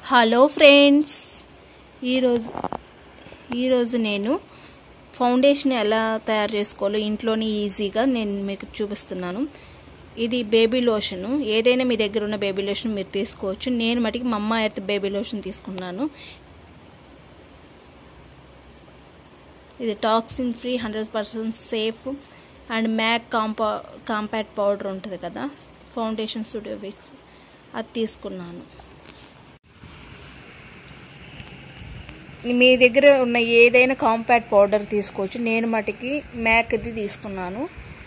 hello friends ఈరోజు ఈరోజు నేను ఫౌండేషన్ ఎలా తయారు చేసుకోవాలో ఇంట్లోనే ఈజీగా నేను మీకు చూపిస్తున్నాను ఇది బేబీ లోషను ఏదైనా మీ దగ్గర ఉన్న బేబీ లోషన్ మీరు తీసుకోవచ్చు నేను మటుకి మమ్మ ఎర్త్ బేబీ లోషన్ తీసుకున్నాను ఇది toxin free hundred percent safe and Mac compa compact powder ఉంటుంది కదా ఫౌండేషన్ స్టూడియో విక్స్ అది తీసుకున్నాను మీ దగ్గర ఉన్న ఏదైనా కాంపాక్ట్ పౌడర్ తీసుకోవచ్చు నేను మటుకి మ్యాక్ది తీసుకున్నాను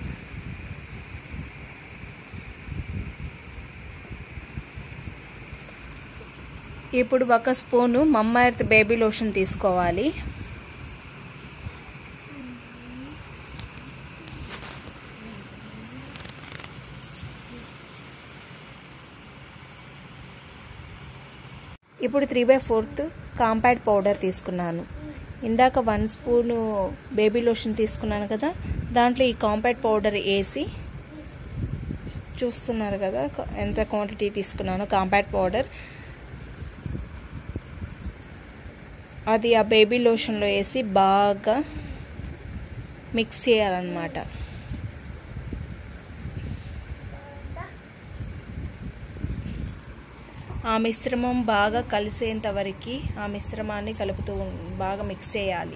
ఇప్పుడు ఒక స్పూను మమ్మ ఎర్త్ బేబీ లోషన్ తీసుకోవాలి ఇప్పుడు three by fourth compact powder తీసుకున్నాను ఇందాక వన్ స్పూను బేబీ లోషన్ తీసుకున్నాను కదా దాంట్లో ఈ కాంపాక్ట్ పౌడర్ వేసి చూస్తున్నారు కదా ఎంత క్వాంటిటీ తీసుకున్నాను కాంపాక్ట్ పౌడర్ అది ఆ బేబీ లోషన్లో వేసి బాగా మిక్స్ చేయాలన్నమాట ఆ మిశ్రమం బాగా కలిసేంత వరకు ఆ మిశ్రమాన్ని కలుపుతూ బాగా మిక్స్ చేయాలి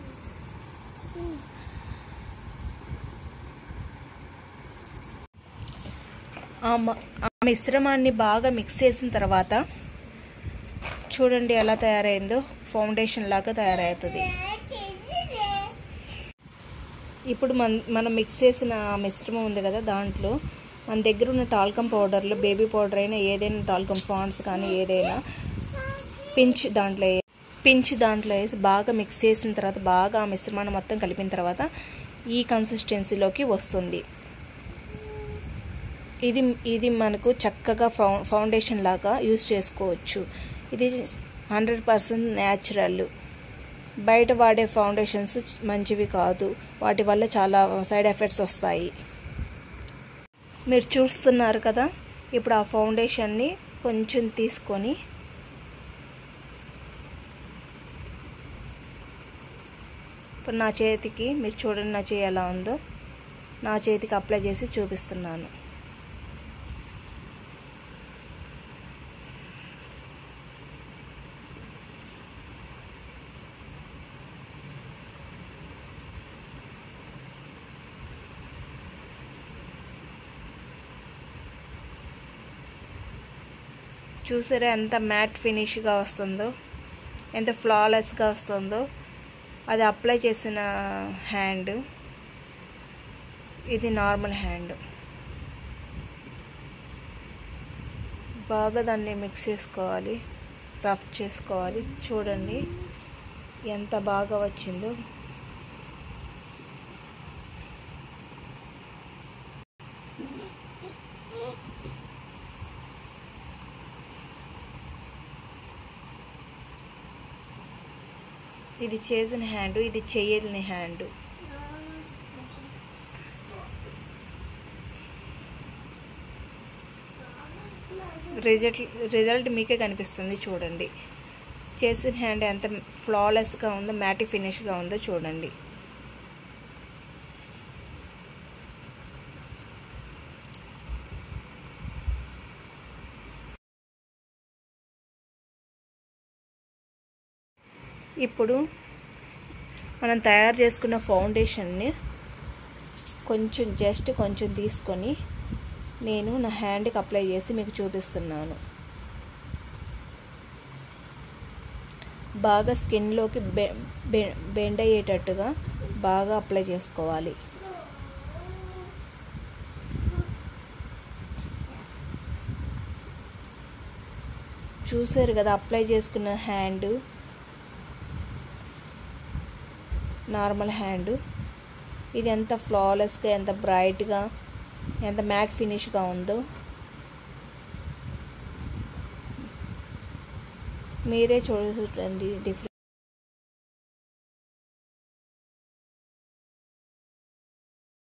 ఆ మిశ్రమాన్ని బాగా మిక్స్ చేసిన తర్వాత చూడండి ఎలా తయారైందో ఫౌండేషన్ లాగా తయారవుతుంది ఇప్పుడు మన మనం మిక్స్ చేసిన మిశ్రమం ఉంది కదా దాంట్లో మన దగ్గర ఉన్న టాల్కమ్ పౌడర్లో బేబీ పౌడర్ అయినా ఏదైనా టాల్కమ్ ఫాండ్స్ కానీ ఏదైనా పించ్ దాంట్లో పించ్ దాంట్లో వేసి బాగా మిక్స్ చేసిన తర్వాత బాగా ఆ మిశ్రమాన్ని మొత్తం కలిపిన తర్వాత ఈ కన్సిస్టెన్సీలోకి వస్తుంది ఇది ఇది మనకు చక్కగా ఫౌ ఫౌండేషన్ లాగా యూస్ చేసుకోవచ్చు ఇది హండ్రెడ్ పర్సెంట్ న్యాచురల్ బయట వాడే ఫౌండేషన్స్ మంచివి కాదు వాటి వల్ల చాలా సైడ్ ఎఫెక్ట్స్ వస్తాయి మీరు చూస్తున్నారు కదా ఇప్పుడు ఆ ఫౌండేషన్ని కొంచెం తీసుకొని ఇప్పుడు నా చేతికి మీరు చూడండి నా చేయి ఎలా ఉందో నా చేతికి అప్లై చేసి చూపిస్తున్నాను చూసారా ఎంత మ్యాట్ ఫినిష్గా వస్తుందో ఎంత ఫ్లాలెస్గా వస్తుందో అది అప్లై చేసిన హ్యాండ్ ఇది నార్మల్ హ్యాండ్ బాగా దాన్ని మిక్స్ చేసుకోవాలి రఫ్ చేసుకోవాలి చూడండి ఎంత బాగా వచ్చిందో ఇది చేసిన హ్యాండ్ ఇది చేయని హ్యాండ్ రిజల్ట్ రిజల్ట్ మీకే కనిపిస్తుంది చూడండి చేసిన హ్యాండ్ ఎంత ఫ్లాలెస్గా ఉందో మ్యాటి ఫినిష్గా ఉందో చూడండి ఇప్పుడు మనం తయారు చేసుకున్న ఫౌండేషన్ని కొంచెం జస్ట్ కొంచెం తీసుకొని నేను నా హ్యాండ్కి అప్లై చేసి మీకు చూపిస్తున్నాను బాగా స్కిన్లోకి బె బెండ్ అయ్యేటట్టుగా బాగా అప్లై చేసుకోవాలి చూసారు కదా అప్లై చేసుకున్న హ్యాండ్ నార్మల్ హ్యాండ్ ఇది ఎంత ఫ్లాలెస్గా ఎంత బ్రైట్గా ఎంత మ్యాట్ ఫినిష్గా ఉందో మీరే చూడండి డిఫరెన్స్